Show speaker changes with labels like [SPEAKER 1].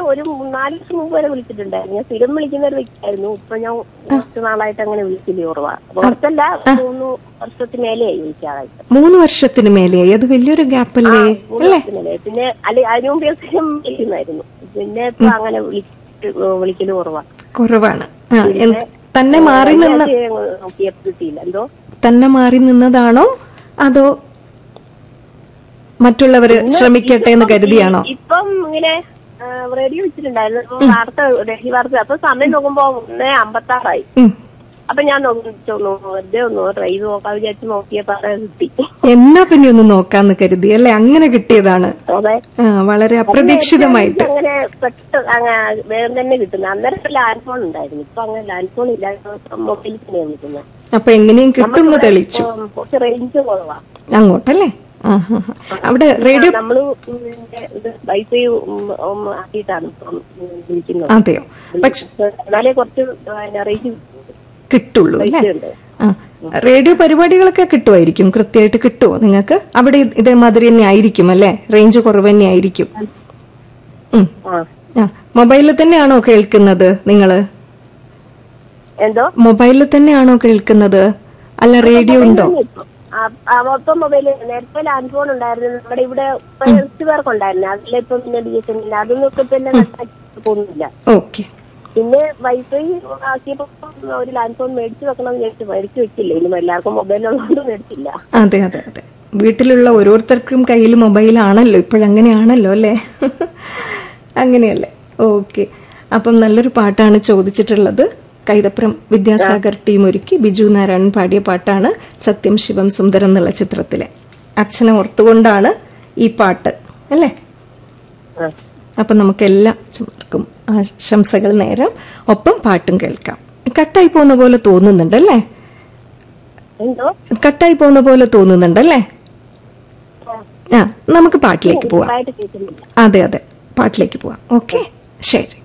[SPEAKER 1] ഒരു നാല് വർഷം മുമ്പ് വരെ വിളിച്ചിട്ടുണ്ടായിരുന്നു ഞാൻ സ്ഥിരം വിളിക്കുന്ന ഒരു വ്യക്തിയായിരുന്നു ഇപ്പൊ ഞാൻ കുറച്ച് നാളായിട്ട് അങ്ങനെ വിളിച്ചില്ല കുറവാ കുറച്ചല്ല മൂന്ന് വർഷത്തിന് മേലെയായി വിളിക്കാതായിട്ട്
[SPEAKER 2] മൂന്ന് വർഷത്തിന് മേലെയായി അത് വലിയൊരു ഗ്യാപ്പല്ലേ
[SPEAKER 1] മൂന്ന് വർഷത്തിന് മേലെ പിന്നെ അല്ലെ അതിനു മുമ്പ് ഞാൻ സ്ഥിരം വിളിക്കുന്നായിരുന്നു പിന്നെ ഇപ്പൊ അങ്ങനെ വിളിച്ചിട്ട് വിളിക്കല് കുറവാ
[SPEAKER 2] കുറവാണ് ആ, എന്ത്- തന്നെ മാറി നിന്ന
[SPEAKER 1] നോക്കിയപ്പോ കിട്ടിയില്ല എന്തോ
[SPEAKER 2] തന്നെ മാറി നിന്നതാണോ അതോ മറ്റുള്ളവര് ശ്രമിക്കട്ടെ എന്ന് കരുതിയാണോ
[SPEAKER 1] ഇപ്പം ഇങ്ങനെ ആ, റേഡിയോ വെച്ചിട്ടുണ്ടായിരുന്നു അപ്പൊ വാർത്ത ഡൽഹി വാർത്ത അപ്പൊ സമയം നോക്കുമ്പോ ഒന്നേ അമ്പത്താറായി
[SPEAKER 2] ഉം.
[SPEAKER 1] അപ്പൊ ഞാൻ നോക്കി ഒന്ന് വെറുതെ ഒന്ന് ട്രൈ ചെയ്ത് നോക്കാൻ വിചാരിച്ച് നോക്കിയപ്പോ അത് കിട്ടി
[SPEAKER 2] എന്നാ പിന്നെ ഒന്ന് നോക്കാന്ന് കരുതി അല്ലെ അങ്ങനെ കിട്ടിയതാണ്
[SPEAKER 1] അതെ
[SPEAKER 2] ആ വളരെ അപ്രതീക്ഷിതമായിട്ട്
[SPEAKER 1] അങ്ങനെ പെട്ടെന്ന് അങ്ങനെ വേഗം തന്നെ കിട്ടുന്നത് അന്നേരം ലാൻഡ് ഫോൺ ഉണ്ടായിരുന്നു ഇപ്പൊ അങ്ങനെ ലാൻഡ് ഫോൺ ഇല്ലാത്ത മൊബൈലിൽ തന്നെയാണ് കിട്ടുന്നത്
[SPEAKER 2] അപ്പൊ എങ്ങനെയും കിട്ടുമെന്ന് തെളിച്ചു
[SPEAKER 1] ഉം, കുറച്ച് റേഞ്ച് കുറവാ
[SPEAKER 2] അങ്ങോട്ടല്ലേ ആ ഹാ ഹാ. അവിടെ റേഡിയോ
[SPEAKER 1] നമ്മള് ഇതിന്റെ ഇത് വൈഫൈ ഉം, ആക്കിയിട്ടാണ് ഇപ്പം ഉം, വിളിക്കുന്നത്
[SPEAKER 2] അതെയോ പക്ഷെ
[SPEAKER 1] എന്നാലേ കുറച്ച് റേഞ്ച്
[SPEAKER 2] കിട്ടുള്ളൂ അല്ലേ
[SPEAKER 1] ഉണ്ട്
[SPEAKER 2] ആ റേഡിയോ പരിപാടികളൊക്കെ കിട്ടുമായിരിക്കും കൃത്യമായിട്ട് കിട്ടുമോ നിങ്ങൾക്ക് അവിടെ ഇത് ഇതേമാതിരി തന്നെ ആയിരിക്കും അല്ലേ റേഞ്ച് കുറവ് തന്നെ ആയിരിക്കും ഉം.
[SPEAKER 1] ആ
[SPEAKER 2] ആ മൊബൈലിൽ തന്നെയാണോ കേൾക്കുന്നത് നിങ്ങള്
[SPEAKER 1] എന്തോ
[SPEAKER 2] മൊബൈലിൽ തന്നെയാണോ കേൾക്കുന്നത് അല്ല റേഡിയോ ഉണ്ടോ
[SPEAKER 1] ആ- ആ മൊത്തം മൊബൈല് നേരത്തെ ലാൻഡ് ഫോൺ ഉണ്ടായിരുന്നു നമ്മുടെ ഇവിടെ എട്ട് പേർക്കുണ്ടായിരുന്നു അതിലിപ്പം പിന്നെ ബി എസ് എൻ എൽ അതൊന്നും ഒക്കെ പിന്നെ നന്നായിട്ട് പോകുന്നില്ല
[SPEAKER 2] ഓക്കെ
[SPEAKER 1] പിന്നെ വൈഫൈ ആക്കിയപ്പോ ഒരു ലാൻഡ് ഫോൺ മേടിച്ചു വെക്കണം എന്ന് വിചാരിച്ചു മേടിച്ചു വെച്ചില്ല ഇനി എല്ലാവർക്കും മൊബൈലുള്ളതുകൊണ്ട് മേടിച്ചില്ല
[SPEAKER 2] അതെ അതെ അതെ വീട്ടിലുള്ള ഓരോരുത്തർക്കും കയ്യിൽ മൊബൈലാണല്ലോ ഇപ്പോഴങ്ങനെയാണല്ലോ അല്ലേ അങ്ങനെയല്ലേ ഓക്കെ അപ്പം നല്ലൊരു പാട്ടാണ് ചോദിച്ചിട്ടുള്ളത് കൈതപ്രം വിദ്യാസാഗർ ടീം ഒരുക്കി ബിജു നാരായണൻ പാടിയ പാട്ടാണ് സത്യം ശിവം സുന്ദരം എന്നുള്ള ചിത്രത്തിലെ അച്ഛനെ ഓർത്തുകൊണ്ടാണ് ഈ പാട്ട് അല്ലേ
[SPEAKER 1] ആ.
[SPEAKER 2] അപ്പം നമുക്ക് എല്ലാവർക്കും ആശംസകൾ നേരം ഒപ്പം പാട്ടും കേൾക്കാം കട്ടായി പോകുന്ന പോലെ തോന്നുന്നുണ്ടല്ലേ
[SPEAKER 1] എന്തോ
[SPEAKER 2] കട്ടായി പോകുന്ന പോലെ തോന്നുന്നുണ്ടല്ലേ ആ നമുക്ക് പാട്ടിലേക്ക് പോവാം
[SPEAKER 1] ആയിട്ട് കേൾക്കുന്നില്ല
[SPEAKER 2] അതെ അതെ പാട്ടിലേക്ക് പോവാം ഓക്കെ ശരി